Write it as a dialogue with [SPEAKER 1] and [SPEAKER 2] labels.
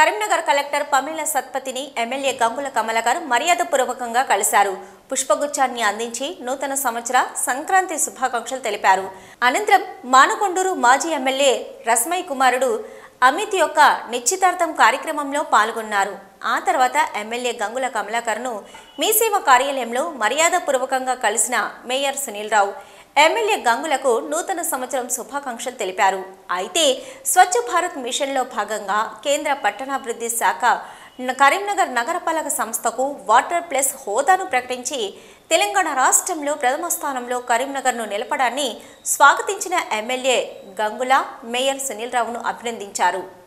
[SPEAKER 1] Karimnagar collector Pamela సత్పతిని MLA Gangula Kamalakar మర్యాదపూర్వకంగా కలిశారు పుష్పగుచ్చాన్ని అందించి నూతన సంవత్సర సంక్రాంతి శుభాకాంక్షలు తెలిపారు అనంతరం మానకొండూరు మాజీ ఎమ్మెల్యే రస్మయ్ కుమారుడు అమిత్ యొక్క నిశ్చితార్థం కార్యక్రమంలో పాల్గొన్నారు ఆ తర్వాత ఎమ్మెల్యే గంగుల కమలాకర్ను మీసేవ కార్యాలయంలో మర్యాదపూర్వకంగా కలిసిన మేయర్ సునీల్ రావు ఎమ్మెల్యే గంగులకు నూతన సంవత్సరం శుభాకాంక్షలు తెలిపారు అయితే స్వచ్ఛ భారత్ మిషన్లో భాగంగా కేంద్ర పట్టణాభివృద్ధి శాఖ న- కరీంనగర్ నగరపాలక సంస్థకు వాటర్ ప్లస్ హోదాను ప్రకటించి తెలంగాణ రాష్ట్రంలో ప్రథమ స్థానంలో కరీంనగర్ను నిలపడాన్ని స్వాగతించిన ఎమ్మెల్యే గంగుల మేయర్ సునీల్ రావును అభినందించారు